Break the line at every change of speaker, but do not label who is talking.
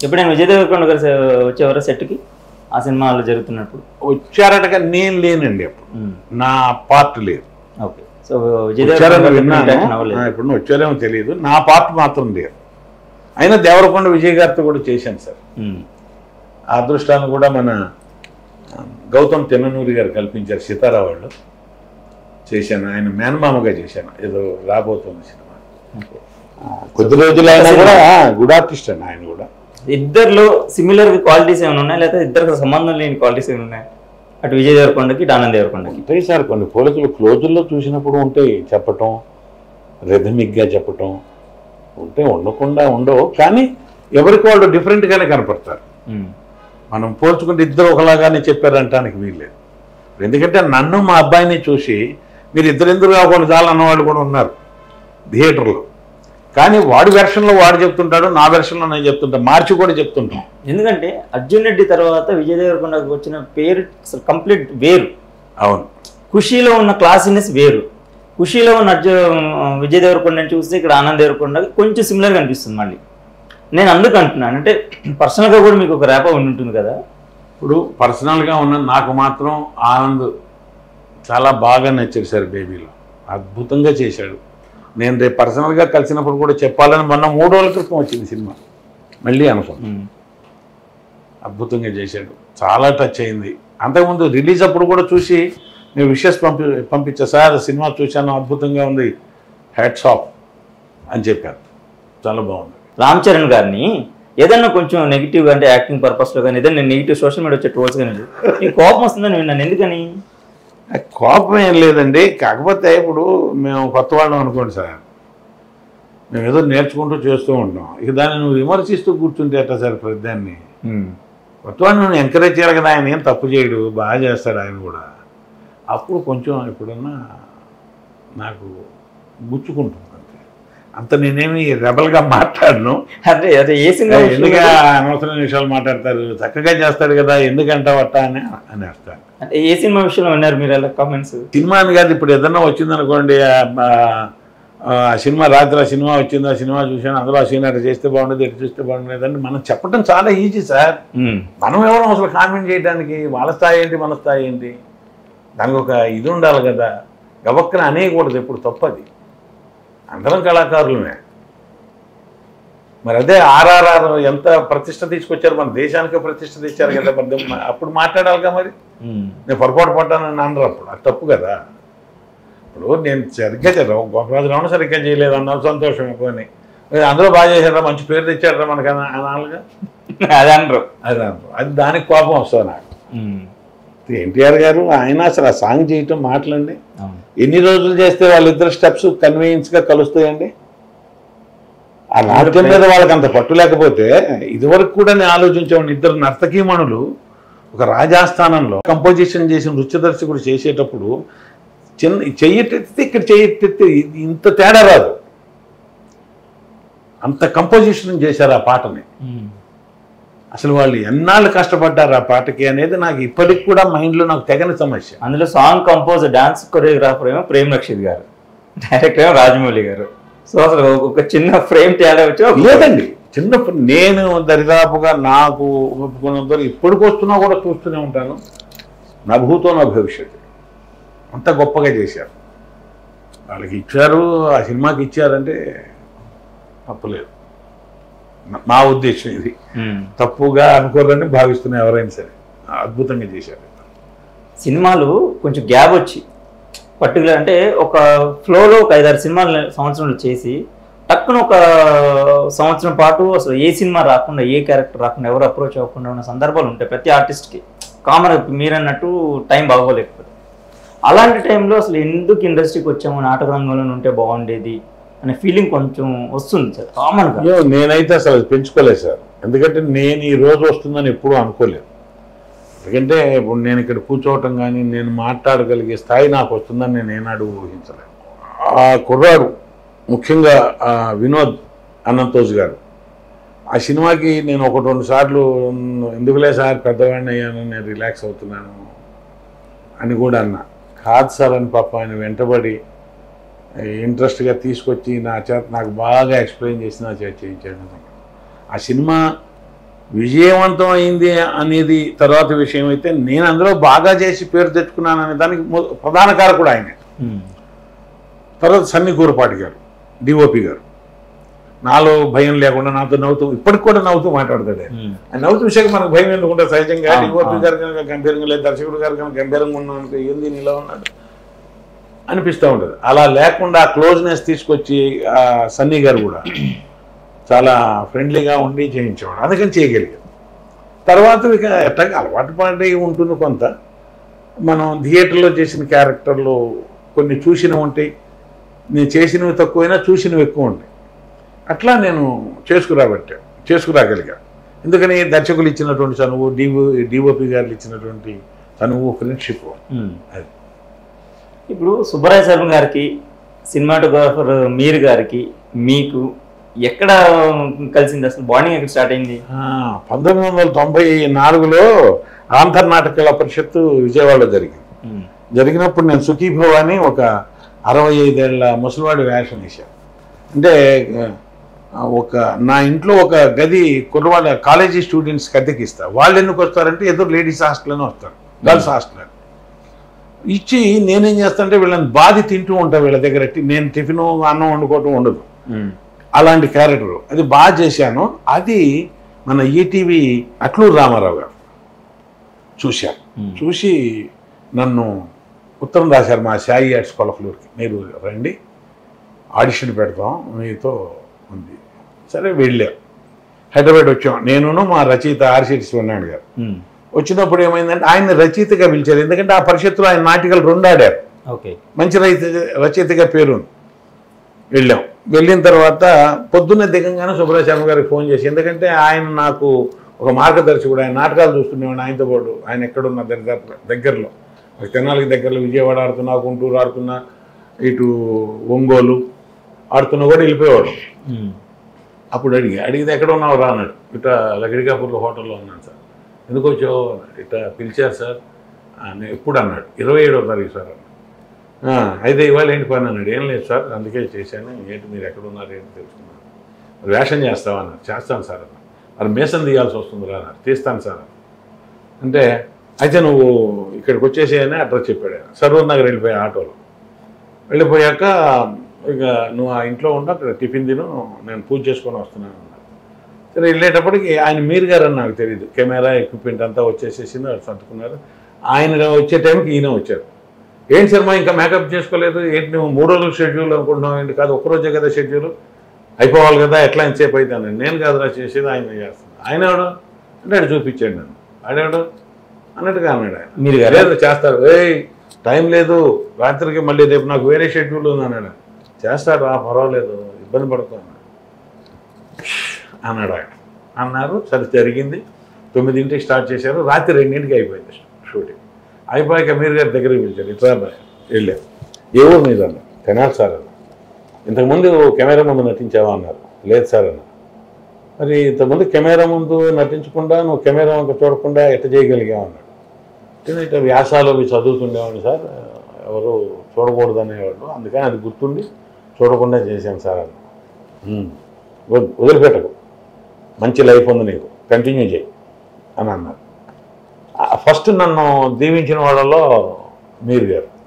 ఎప్పుడైనా విజయ్ దేవరకొండ గారు సే- వచ్చేవారా సెట్కి ఆ సినిమాలో జరుగుతున్నప్పుడు
వచ్చారటగా నేను లేనండి అప్పుడు
ఉమ్.
నా పార్ట్ లేదు
ఓకే సో విజయ్
వచ్చారని
దేవరకొండ
విన్నాను
ఇంట్రాక్షన్ అవ్వలేదు
ఆ, ఇప్పుడు వచ్చారేమో తెలియదు నా పార్ట్ మాత్రం లేదు అయినా దేవరకొండ విజయ్ గారితో కూడా చేశాను సార్
ఉమ్.
ఆ అదృష్టాన్ని కూడా మన ఆ, గౌతమ్ తెన్ననూరి గారు కల్పించారు సితారా వాళ్ళు చేశాను ఆయన మేనమామగా చేశాను ఏదో రాబోతుంది సినిమా
ఓకే.
కొద్ది రోజులైనా కూడా గుడ్ ఆర్టిస్ట్ అండి ఆయన కూడా
ఇద్దరిలో సిమిలర్ క్వాలిటీస్ ఏమైనా ఉన్నాయి లేకపోతే ఇద్దరికి సంబంధం లేని క్వాలిటీస్ ఏమైనా ఉన్నాయి అటు విజయ్ దేవరకొండకి ఇటు ఆనంద్ దేవరకొండకి
ఉంటాయి సార్ కొన్ని పోలికలు క్లోజుల్లో చూసినప్పుడు ఉంటాయి చెప్పటం రిథమిక్గా చెప్పటం ఉంటే ఉండకుండా ఉండవు కానీ ఎవరికి వాళ్ళు డిఫరెంట్గానే కనపడతారు
ఉమ్.
మనం పోల్చుకుంటే ఇద్దరు ఒకలాగానే చెప్పారంటానికి వీల్లేదు ఎందుకంటే నన్ను మా అబ్బాయిని చూసి మీరు ఇద్దరు ఎందుకు కాకుండా చాలా అన్నవాళ్ళు కూడా ఉన్నారు థియేటర్లో కానీ వాడి వెర్షన్లో వాడు చెప్తుంటాడు నా వెర్షన్లో నేను చెప్తుంటా మార్చి కూడా చెప్తుంటాం
ఎందుకంటే అర్జున్ రెడ్డి తర్వాత విజయ్ దేవరకొండకు వచ్చిన పేరు అసలు కంప్లీట్ వేరు
అవును
ఖుషీలో ఉన్న క్లాసీనెస్ వేరు ఖుషీలో ఉన్న అర్జున్ విజయ్ దేవరకొండని చూస్తే ఇక్కడ ఆనంద్ దేవరకొండ కొంచెం సిమిలర్గా అనిపిస్తుంది మళ్ళీ నేను అందుకు అంటున్నాను అంటే పర్సనల్గా కూడా మీకు ఒక ర్యాప్ ఉండి ఉంటుంది కదా
ఇప్పుడు పర్సనల్గా ఉన్న నాకు మాత్రం ఆనంద్ చాలా బాగా నచ్చాడు సార్ బేబీలో అద్భుతంగా చేశాడు నేను రేపు పర్సనల్గా కలిసినప్పుడు కూడా చెప్పాలని మొన్న మూడు రోజుల క్రితం వచ్చింది సినిమా మళ్ళీ అనుకున్నాను
ఉమ్.
అద్భుతంగా చేశాడు చాలా టచ్ అయింది అంతకుముందు రిలీజ్ అప్పుడు కూడా చూసి నేను విషెస్ పంపి పంపించా సార్ సినిమా చూశాను అద్భుతంగా ఉంది హ్యాట్స్ ఆఫ్ అని చెప్పారు చాలా బాగుంది
రామ్ చరణ్ గారిని ఏదన్నా కొంచెం నెగిటివ్ అంటే యాక్టింగ్ పర్పస్లో కానీ ఏదైనా నెగిటివ్ సోషల్ మీడియా వచ్చే ట్రోల్స్ కానీ ఈ కోపం వస్తుందని విన్నాను ఎందుకని
ఆ కోపం ఏం లేదండి కాకపోతే ఇప్పుడు మేము కొత్త వాళ్ళం అనుకోండి సార్ మేము ఏదో నేర్చుకుంటూ చేస్తూ ఉంటాం ఇక దాన్ని నువ్వు విమర్శిస్తూ కూర్చుంటే ఎట్లా సార్ ప్రతిదాన్ని కొత్త వాడిని నువ్వు ఎంకరేజ్ చేయాలి కదా ఆయన ఏం తప్పు చేయడు బాగా చేస్తాడు ఆయన కూడా అప్పుడు కొంచెం ఎప్పుడన్నా నాకు గుచ్చుకుంటుంది అంతే అంత నేనేమి రెబల్గా మాట్లాడను
అదే అదే ఏ సినిమా
ఎందుకు అనవసరమైన విషయాలు మాట్లాడతారు చక్కగా చేస్తాడు కదా ఎందుకంటావట అని అనేస్తాను
అంటే ఏ సినిమా విషయంలో విన్నారు మీరు అలా కామెంట్స్
సినిమా అని కాదు ఇప్పుడు ఏదన్నా వచ్చిందనుకోండి ఆ, ఆ సినిమా రాత్రి ఆ సినిమా వచ్చింది ఆ సినిమా చూశాను అందులో ఆ సినిమా ఇటు చేస్తే బాగుండేది ఇటు చూస్తే బాగుండేది అంటే మనం చెప్పడం చాలా ఈజీ సార్ మనం ఎవరు అసలు కామెంట్ చేయడానికి వాళ్ళ స్థాయి ఏంటి మన స్థాయి ఏంటి దానికి ఒక ఇది ఉండాలి కదా గబక్కన అనేయకూడదు ఎప్పుడు తప్పది అందరం కళాకారులమే మరి అదే ఆర్ఆర్ఆర్ ఎంత ప్రతిష్ట తీసుకొచ్చారు మన దేశానికే ప్రతిష్ట తెచ్చారు కదా మరి అప్పుడు మాట్లాడాలిగా మరి నేను పొరపాటు పడ్డానని అనరు అప్పుడు అది తప్పు కదా ఇప్పుడు నేను సరిగ్గా చదివా గోపరాజు రావణ సరిగ్గా చేయలేదు అన్న సంతోషం పోనీ మరి అందులో బాగా చేశారా మంచి పేరు తెచ్చారా మనకి అన- అనాలిగా
అదే అనరు
అది అనరు. అది దానికి కోపం వస్తుంది నాకు ఎన్టీఆర్ గారు ఆయన అసలు ఆ సాంగ్ చేయటం మాటలండి
అవును
ఎన్ని రోజులు చేస్తే వాళ్ళిద్దరు స్టెప్స్ కన్వీనియన్స్గా కలుస్తాయండి ఆ నాట్యం మీద వాళ్ళకి అంత పట్టు లేకపోతే ఇదివరకు కూడా నేను ఆలోచించాను ఇద్దరు నర్తకీమణులు ఒక రాజాస్థానంలో కంపోజిషన్ చేసిన నృత్య దర్శకుడు చేసేటప్పుడు చిన్న చెయ్యటెత్తితే ఇక్కడ చెయ్యటెత్తే ఇంత తేడా రాదు అంత కంపోజిషన్ చేశారు ఆ పాటని అసలు వాళ్ళు ఎన్నాళ్ళు కష్టపడ్డారు ఆ పాటకి అనేది నాకు ఇప్పటికి కూడా మైండ్లో నాకు తెగని సమస్య
అందులో సాంగ్ కంపోజ్ డాన్స్ కొరియోగ్రాఫర్ ఏమో ప్రేమ్ రక్షిత్ గారు డైరెక్టర్ ఏమో రాజమౌళి గారు సో అసలు ఒక- ఒక చిన్న ఫ్రేమ్ తేడా వచ్చి ఒక-
లేదండి చిన్నప్పుడు నేను దరిదాపుగా నాకు ఒప్పుకున్నంత వరకు ఇప్పటికి వస్తున్నా కూడా చూస్తూనే ఉంటాను నా భూతో నా భవిష్యత్తు అంత గొప్పగా చేశారు వాళ్ళకి ఇచ్చారు ఆ సినిమాకి ఇచ్చారంటే తప్పులేదు నా- నా ఉద్దేశం ఇది
ఉమ్.
తప్పుగా అనుకోరని భావిస్తున్నా ఎవరైనా సరే అద్భుతంగా చేశారు
సినిమాలు కొంచెం గ్యాప్ వచ్చి పర్టికులర్ అంటే ఒక ఫ్లోలో ఒక ఐదారు సినిమాలు సంవత్సరంలో చేసి టక్కున ఒక సంవత్సరం పాటు అసలు ఏ సినిమా రాకుండా ఏ క్యారెక్టర్ రాకుండా ఎవరు అప్రోచ్ అవ్వకుండా ఉన్న సందర్భాలు ఉంటాయి ప్రతి ఆర్టిస్ట్కి కామన్ మీరన్నట్టు టైం బాగోలేకపోతే అలాంటి టైంలో అసలు ఎందుకు ఇండస్ట్రీకి వచ్చాము నాటక రంగంలో ఉంటే బాగుండేది అనే ఫీలింగ్ కొంచెం వస్తుంది సార్ కామన్గా
అయ్యో నేనైతే అసలు అది పెంచుకోలేదు సార్ ఎందుకంటే నేను ఈ రోజు వస్తుందని ఎప్పుడూ అనుకోలేదు ఎందుకంటే ఇప్పుడు నేను ఇక్కడ కూర్చోవటం కానీ నేను మాట్లాడగలిగే స్థాయి నాకు వస్తుందని నేను ఏనాడు ఊహించలేదు ఆ కుర్రాడు ముఖ్యంగా ఆ వినోద్ అనంతోజ్ గారు ఆ సినిమాకి నేను ఒకటి రెండు సార్లు ఎందుకులే సార్ పెద్దవాడిని అయ్యాను నేను రిలాక్స్ అవుతున్నాను అని కూడా అన్నా కాదు సార్ అని పాప ఆయన వెంటబడి ఇంట్రెస్ట్గా తీసుకొచ్చి నా చేత నాకు బాగా ఎక్స్ప్లెయిన్ చేసి నా చేత చేయించాడు ఆ సినిమా విజయవంతం అయింది అనేది తర్వాత విషయం అయితే నేను అందులో బాగా చేసి పేరు తెచ్చుకున్నాను అనే దానికి మొ- ప్రధాన కారకుడు ఆయనే
ఉమ్.
తర్వాత సన్ని కూరపాటి గారు డిఓపి గారు నాలో భయం లేకుండా నాతో నవ్వుతూ ఇప్పటికి కూడా నవ్వుతూ మాట్లాడతాడు ఆయన.
ఉమ్.
ఆయన నవ్వుతూ విషయం మనకు భయం ఎందుకుంటే సహజంగా
అవును,
డిఓపి
అవును.
గారు కనుక గంభీరంగా లేదు దర్శకుడు గారు కనుక గంభీరంగా ఉన్నాను అనుకో ఏంది నీలో ఉన్నాడు అనిపిస్తూ ఉంటుంది అలా లేకుండా ఆ క్లోజ్నెస్ తీసుకొచ్చి ఆ సన్నీ గారు కూడా చాలా ఫ్రెండ్లీగా ఉండి చేయించేవాడు అందుకని చేయగలిగాం తర్వాత ఇక ఎట్టగా అలవాటు పడి ఉంటుంది కొంత మనం థియేటర్లో చేసిన క్యారెక్టర్లు కొన్ని చూసినవి ఉంటాయి నేను చేసినవి తక్కువైనా చూసినవి ఎక్కువ ఉంటాయి అట్లా నేను చేసుకురాబట్టా చేసుకురాగలిగా ఎందుకని దర్శకులు ఇచ్చినటువంటి చనువు డిఓ డిఓపి గారు ఇచ్చినటువంటి చనువు ఫ్రెండ్షిప్
ఉమ్.
అది.
ఇప్పుడు సుబ్బరాయ శర్మ గారికి సినిమాటోగ్రాఫర్ మీర్ గారికి మీకు ఎక్కడ కలిసింది అసలు బాండింగ్ ఎక్కడ స్టార్ట్ అయింది
పంతొమ్మిది వందల తొంభై నాలుగులో ఆంధ్ర నాటకాల పరిషత్తు విజయవాడలో జరిగింది
ఉమ్.
జరిగినప్పుడు నేను సుఖీభవ అని ఒక అరవై ఐదేళ్ల ముసలివాడి వేషం వేశాను అంటే ఆ, ఒక నా ఇంట్లో ఒక గది కుర్రవాళ్ళ కాలేజీ స్టూడెంట్స్ అద్దెకి ఇస్తా వాళ్ళు ఎందుకు వస్తారంటే ఎదురు లేడీస్ హాస్టల్ అని వస్తారు గర్ల్స్ హాస్టల్ అని ఇచ్చి నేనేం చేస్తానంటే వీళ్ళని బాధి తింటూ ఉంటా వీళ్ళ దగ్గర టి- నేను టిఫిన్ అన్నం వండుకోవటం ఉండదు
ఉమ్.
అలాంటి క్యారెక్టర్ అది బాగా చేశాను అది మన ఈటీవీ అట్లూరు రామారావు గారు చూశారు
ఉమ్.
చూసి నన్ను ఉత్తరం రాశారు మా సాయి ఆర్ట్స్ కొలకలూరుకి మీరు రండి ఆడిషన్ పెడతాం మీతో ఉంది సరే వెళ్ళాం హైదరాబాద్ వచ్చాం నేనును మా రచయిత ఆర్సిటి శివనారాయణ గారు
ఉమ్.
వచ్చినప్పుడు ఏమైందంటే ఆయన రచయితగా పిలిచారు ఎందుకంటే ఆ పరిషత్తులో ఆయన నాటికలు రెండు ఆడారు
ఓకే
మంచి రచయిత రచయితగా పేరు వెళ్ళాం వెళ్ళిన తర్వాత పొద్దున్న దిగంగానే సుబ్రహ్మ శర్మ గారికి ఫోన్ చేసి ఎందుకంటే ఆయన నాకు ఒక మార్గదర్శకుడు ఆయన నాటకాలు చూస్తుండేవాడు ఆయనతో పాటు ఆయన ఎక్కడున్న దగ్గర దగ్గరలో ఒక తెనాలికి దగ్గరలో విజయవాడ ఆడుతున్నా గుంటూరు ఆడుతున్నా ఇటు ఒంగోలు ఆడుతున్నా కూడా వెళ్ళిపోయేవాడు
ఉమ్.
అప్పుడు అడిగి అడిగితే ఎక్కడ ఉన్నావు రా అన్నాడు ఇట్లా లగడికాపూర్లో హోటల్లో ఉన్నాను సార్ ఎందుకు వచ్చావు ఇట్లా పిలిచారు సార్ "ఆ, నేను ఎప్పుడు అన్నాడు ఇరవై ఏడవ తారీఖు సార్ అన్నాడు "ఆ, అయితే ఇవాళ ఏంటి పని అన్నాడు ఏం లేదు సార్ అందుకే చేశాను ఏంటి మీరు ఎక్కడ ఉన్నారు ఏంటి తెలుసుకున్నాను "మరి వేషం చేస్తావా అన్నారు చేస్తాను సార్ అన్నాడు మరి మేసం తీయాల్సి వస్తుంది రా అన్నారు తీస్తాను సార్ అన్నాడు. అంటే అయితే నువ్వు ఇక్కడికి వచ్చేసేయని అడ్రస్ చెప్పాడు ఆయన సరూర్ నగర్ వెళ్ళిపోయా ఆటోలో వెళ్ళిపోయాక ఇక నువ్వు ఆ ఇంట్లో ఉండు అక్కడ టిఫిన్ తిను నేను పూజ చేసుకొని వస్తున్నాను అన్నారు సరే వెళ్ళేటప్పటికి ఆయన మీరు గారు అని నాకు తెలియదు కెమెరా ఎక్విప్మెంట్ అంతా వచ్చేసేసింది వాళ్ళు సర్దుకున్నారు ఆయన వచ్చే టైంకి ఈయన వచ్చారు ఏంటి శర్మ ఇంకా మేకప్ చేసుకోలేదు ఏంటి నువ్వు మూడు రోజులు షెడ్యూల్ అనుకుంటున్నావు ఏంటి కాదు ఒక్కరోజే కదా షెడ్యూల్ అయిపోవాలి కదా ఎట్లా ఎంతసేపు అయితే అన్నాడు నేను కాదురా చేసేది ఆయన చేస్తాను ఆయన ఎవడు అంటే ఆడు చూపించాడు నన్ను ఆడేవాడు అన్నట్టుగా అన్నాడు ఆయన
మీరు గారు
లేదు చేస్తారు ఏయ్ టైం లేదు రాత్రికి మళ్ళీ రేపు నాకు వేరే షెడ్యూల్ ఉంది అన్నాడు చేస్తాడు రా పర్వాలేదు ఇబ్బంది పడుతుంది అన్నాడు ఆయన అన్నారు సరే జరిగింది తొమ్మిదింటికి స్టార్ట్ చేశారు రాత్రి రెండింటికి అయిపోయింది షూటింగ్ అయిపోయాక మీరు గారి దగ్గరికి పిలిచారు ఇట్లా అబ్బాయి వెళ్ళారు ఏ ఊరు మీద అన్నారు తెనాలి సార్ అన్నారు ఇంతకుముందు కెమెరా ముందు నటించావా అన్నారు లేదు సార్ అన్నారు మరి ఇంతకుముందు కెమెరా ముందు నటించకుండా నువ్వు కెమెరా వంక చూడకుండా ఎట్ట చేయగలిగావు అన్నాడు "నేను ఇట్లా వ్యాసాలు అవి చదువుతుండేవాడిని సార్ ఎవరు చూడకూడదు అనేవాళ్ళు అందుకని అది గుర్తుండి చూడకుండా చేశాను సార్ అన్న "ఉమ్, వద్- వదిలిపెట్టకు మంచి లైఫ్ ఉంది నీకు కంటిన్యూ చేయి అని అన్నారు ఫస్ట్ నన్ను దీవించిన వాళ్ళలో మీరు గారు